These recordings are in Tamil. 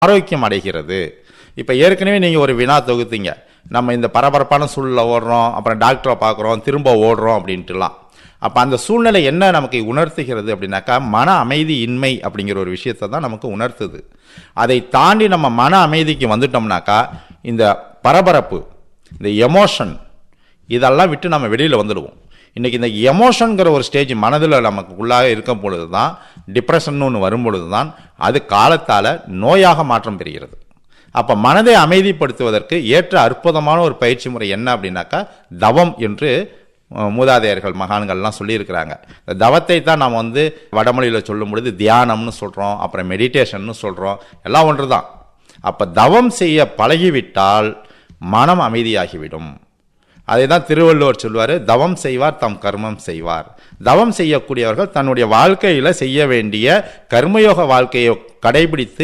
ஆரோக்கியம் அடைகிறது இப்போ ஏற்கனவே நீங்கள் ஒரு வினா தொகுத்தீங்க நம்ம இந்த பரபரப்பான சூழலில் ஓடுறோம் அப்புறம் டாக்டரை பார்க்குறோம் திரும்ப ஓடுறோம் அப்படின்ட்டுலாம் அப்போ அந்த சூழ்நிலை என்ன நமக்கு உணர்த்துகிறது அப்படின்னாக்கா மன அமைதி இன்மை அப்படிங்கிற ஒரு விஷயத்தை தான் நமக்கு உணர்த்துது அதை தாண்டி நம்ம மன அமைதிக்கு வந்துட்டோம்னாக்கா இந்த பரபரப்பு இந்த எமோஷன் இதெல்லாம் விட்டு நம்ம வெளியில் வந்துடுவோம் இன்றைக்கி இந்த எமோஷனுங்கிற ஒரு ஸ்டேஜ் மனதில் நமக்கு உள்ளாக இருக்கும் பொழுது தான் டிப்ரெஷன் ஒன்று வரும் பொழுது தான் அது காலத்தால் நோயாக மாற்றம் பெறுகிறது அப்போ மனதை அமைதிப்படுத்துவதற்கு ஏற்ற அற்புதமான ஒரு பயிற்சி முறை என்ன அப்படின்னாக்கா தவம் என்று அஹ், மூதாதையர்கள் மகான்கள்லாம் சொல்லியிருக்கிறாங்க இந்த தவத்தை தான் நாம் வந்து வடமொழியில் சொல்லும் பொழுது தியானம்னு சொல்கிறோம் அப்புறம் மெடிடேஷன்னு சொல்கிறோம் எல்லாம் ஒன்று தான் அப்போ தவம் செய்ய பழகிவிட்டால் மனம் அமைதியாகிவிடும் அதை தான் திருவள்ளுவர் சொல்வார் தவம் செய்வார் தம் கர்மம் செய்வார் தவம் செய்யக்கூடியவர்கள் தன்னுடைய வாழ்க்கையில் செய்ய வேண்டிய கர்மயோக வாழ்க்கையை கடைபிடித்து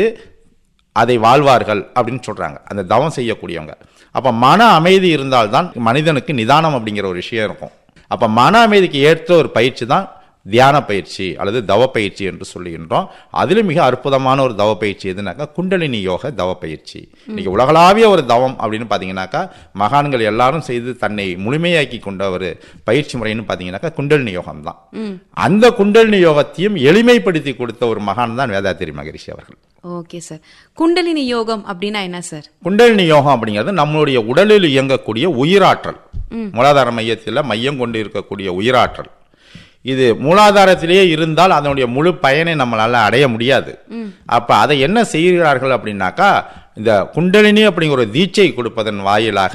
அதை வாழ்வார்கள் அப்படின்னு சொல்கிறாங்க அந்த தவம் செய்யக்கூடியவங்க அப்போ மன அமைதி இருந்தால்தான் மனிதனுக்கு நிதானம் அப்படிங்கிற ஒரு விஷயம் இருக்கும் அப்போ மன அமைதிக்கு ஏற்ற ஒரு பயிற்சி தான் தியான பயிற்சி அல்லது தவ பயிற்சி என்று சொல்லுகின்றோம் அதிலும் மிக அற்புதமான ஒரு தவ பயிற்சி எதுனாக்கா குண்டலினி யோக தவ பயிற்சி இன்னைக்கு உலகளாவிய ஒரு தவம் அப்படின்னு பார்த்தீங்கன்னாக்கா மகான்கள் எல்லாரும் செய்து தன்னை முழுமையாக்கி கொண்ட ஒரு பயிற்சி முறைன்னு பார்த்தீங்கன்னாக்கா குண்டலினி யோகம் தான் அந்த குண்டலினி யோகத்தையும் எளிமைப்படுத்தி கொடுத்த ஒரு மகான் தான் வேதாத்திரி மகரிஷி அவர்கள் ஓகே சார் குண்டலினி யோகம் அப்படின்னா என்ன சார் குண்டலினி யோகம் அப்படிங்கிறது நம்மளுடைய உடலில் இயங்கக்கூடிய உயிராற்றல் மூலாதார மையத்தில் மையம் கொண்டு இருக்கக்கூடிய உயிராற்றல் இது மூலாதாரத்திலேயே இருந்தால் அதனுடைய முழு பயனை நம்மளால அடைய முடியாது அப்ப அதை என்ன செய்கிறார்கள் அப்படின்னாக்கா இந்த குண்டலினி அப்படிங்கிற ஒரு தீட்சை கொடுப்பதன் வாயிலாக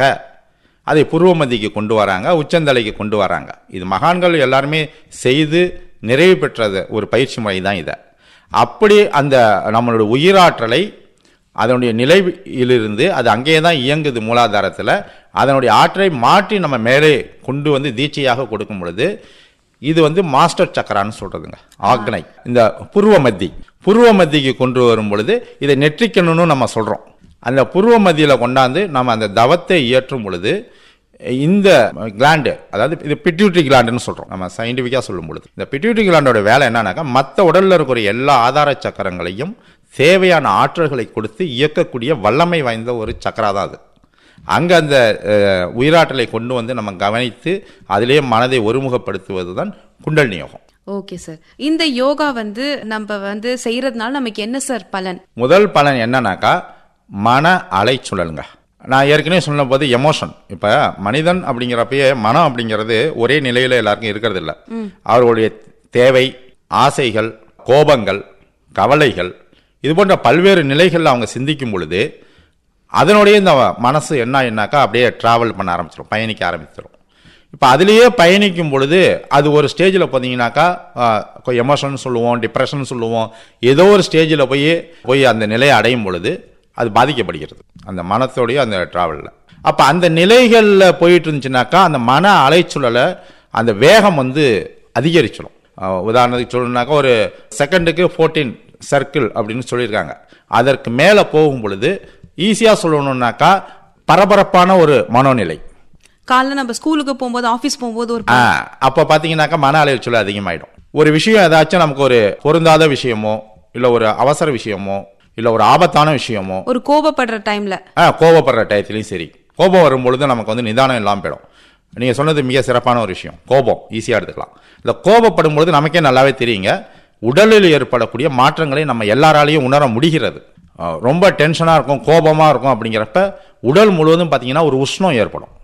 அதை பூர்வ மத்திக்கு கொண்டு வராங்க உச்சந்தலைக்கு கொண்டு வராங்க இது மகான்கள் எல்லாருமே செய்து நிறைவு பெற்றது ஒரு பயிற்சி முறை தான் இதை அப்படி அந்த நம்மளுடைய உயிராற்றலை அதனுடைய நிலையிலிருந்து அது அங்கேயே தான் இயங்குது மூலாதாரத்தில் அதனுடைய ஆற்றலை மாற்றி நம்ம மேலே கொண்டு வந்து தீட்சையாக கொடுக்கும் பொழுது இது வந்து மாஸ்டர் சக்கரான்னு சொல்றதுங்க ஆக்னை இந்த புருவ மத்தி புருவ மத்திக்கு கொண்டு வரும் பொழுது இதை நெற்றிக்கணும்னு நம்ம சொல்றோம் அந்த புருவ மத்தியில் கொண்டாந்து நம்ம அந்த தவத்தை இயற்றும் பொழுது இந்த கிளாண்டு அதாவது இது பிட்யூட்ரி கிளாண்டுன்னு சொல்கிறோம் நம்ம சயின்டிஃபிக்காக சொல்லும் பொழுது இந்த பிட்யூட்ரி கிளாண்டோட வேலை என்னன்னாக்கா மற்ற உடலில் இருக்கிற எல்லா ஆதார சக்கரங்களையும் தேவையான ஆற்றல்களை கொடுத்து இயக்கக்கூடிய வல்லமை வாய்ந்த ஒரு சக்கரா தான் அது அங்கே அந்த அஹ், உயிராற்றலை கொண்டு வந்து நம்ம கவனித்து அதிலேயே மனதை ஒருமுகப்படுத்துவது தான் குண்டலினி யோகம் ஓகே சார் இந்த யோகா வந்து நம்ம வந்து செய்யறதுனால நமக்கு என்ன சார் பலன் முதல் பலன் என்னன்னாக்கா மன அலைச்சுழலுங்க நான் ஏற்கனவே சொன்ன போது எமோஷன் இப்போ மனிதன் அப்படிங்கிறப்பயே மனம் அப்படிங்கிறது ஒரே நிலையில் எல்லாருக்கும் இருக்கிறது இல்லை அவர்களுடைய தேவை ஆசைகள் கோபங்கள் கவலைகள் இது போன்ற பல்வேறு நிலைகளில் அவங்க சிந்திக்கும் பொழுது அதனுடைய இந்த மனசு என்ன என்னாக்கா அப்படியே டிராவல் பண்ண ஆரம்பிச்சிடும் பயணிக்க ஆரம்பிச்சிடும் இப்போ அதுலேயே பயணிக்கும் பொழுது அது ஒரு ஸ்டேஜில் பார்த்தீங்கன்னாக்கா எமோஷன் சொல்லுவோம் டிப்ரெஷன் சொல்லுவோம் ஏதோ ஒரு ஸ்டேஜில் போய் போய் அந்த நிலையை அடையும் பொழுது அது பாதிக்கப்படுகிறது அந்த மனத்தோடைய அந்த டிராவலில் அப்போ அந்த நிலைகளில் போயிட்டு இருந்துச்சுனாக்கா அந்த மன அலைச்சூழலை அந்த வேகம் வந்து அதிகரிச்சிடும் அஹ் உதாரணத்துக்கு சொல்லணும்னாக்கா ஒரு செகண்டுக்கு ஃபோர்டீன் சர்க்கிள் அப்படின்னு சொல்லியிருக்காங்க அதற்கு மேலே போகும் பொழுது ஈஸியாக சொல்லணும்னாக்கா பரபரப்பான ஒரு மனோநிலை காலைல நம்ம ஸ்கூலுக்கு போகும்போது ஆபீஸ் போகும்போது ஒரு ஆ, அப்ப பாத்தீங்கன்னாக்கா மன அலைச்சல் அதிகமாயிடும் ஒரு விஷயம் ஏதாச்சும் நமக்கு ஒரு பொருந்தாத விஷயமோ இல்ல ஒரு அவசர விஷயமோ இல்ல ஒரு ஆபத்தான விஷயமோ ஒரு கோபப்படுற டைம்ல ஆ, கோபப்படுற டயத்துலையும் சரி கோபம் வரும்பொழுது நமக்கு வந்து நிதானம் இல்லாமல் போயிடும் நீங்கள் சொன்னது மிக சிறப்பான ஒரு விஷயம் கோபம் ஈஸியாக எடுத்துக்கலாம் இந்த கோபப்படும் பொழுது நமக்கே நல்லாவே தெரியுங்க உடலில் ஏற்படக்கூடிய மாற்றங்களை நம்ம எல்லாராலையும் உணர முடிகிறது ஆ, ரொம்ப டென்ஷனாக இருக்கும் கோபமாக இருக்கும் அப்படிங்கிறப்ப உடல் முழுவதும் பார்த்தீங்கன்னா ஒரு உஷ்ணம் ஏற்படும்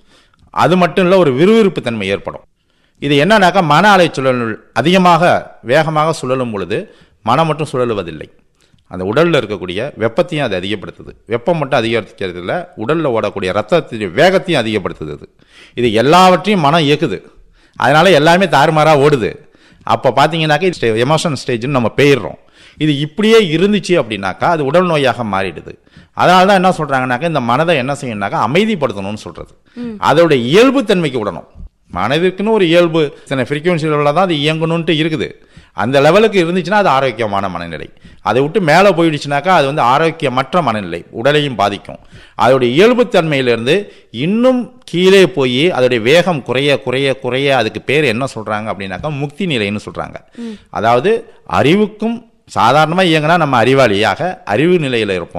அது மட்டும் இல்லை ஒரு விறுவிறுப்பு தன்மை ஏற்படும் இது என்னன்னாக்கா மன அலைச்சுழல் அதிகமாக வேகமாக சுழலும் பொழுது மனம் மட்டும் சுழலுவதில்லை அந்த உடலில் இருக்கக்கூடிய வெப்பத்தையும் அது அதிகப்படுத்துது வெப்பம் மட்டும் அதிகரிக்கிறது இல்லை உடலில் ஓடக்கூடிய ரத்தத்தின் வேகத்தையும் அதிகப்படுத்துது அது இது எல்லாவற்றையும் மனம் இயக்குது அதனால எல்லாமே தாறுமாறாக ஓடுது அப்போ பார்த்தீங்கன்னாக்கா எமோஷன் ஸ்டேஜ்னு நம்ம போயிடுறோம் இது இப்படியே இருந்துச்சு அப்படின்னாக்கா அது உடல் நோயாக மாறிடுது அதனால தான் என்ன சொல்றாங்கன்னாக்கா இந்த மனதை என்ன செய்யணும்னாக்கா அமைதிப்படுத்தணும்னு சொல்றது அதோட இயல்பு தன்மைக்கு விடணும் மனதிற்குன்னு ஒரு இயல்பு சில ஃப்ரீக்குவன்சிகளில் தான் அது இயங்கணும்ட்டு இருக்குது அந்த லெவலுக்கு இருந்துச்சுன்னா அது ஆரோக்கியமான மனநிலை அதை விட்டு மேலே போயிடுச்சுனாக்கா அது வந்து ஆரோக்கியமற்ற மனநிலை உடலையும் பாதிக்கும் அதோடைய இயல்புத்தன்மையிலிருந்து இன்னும் கீழே போய் அதோடைய வேகம் குறைய குறைய குறைய அதுக்கு பேர் என்ன சொல்றாங்க அப்படின்னாக்கா முக்தி நிலைன்னு சொல்றாங்க அதாவது அறிவுக்கும் சாதாரணமாக இயங்கினா நம்ம அறிவாளியாக அறிவு நிலையில் இருப்போம்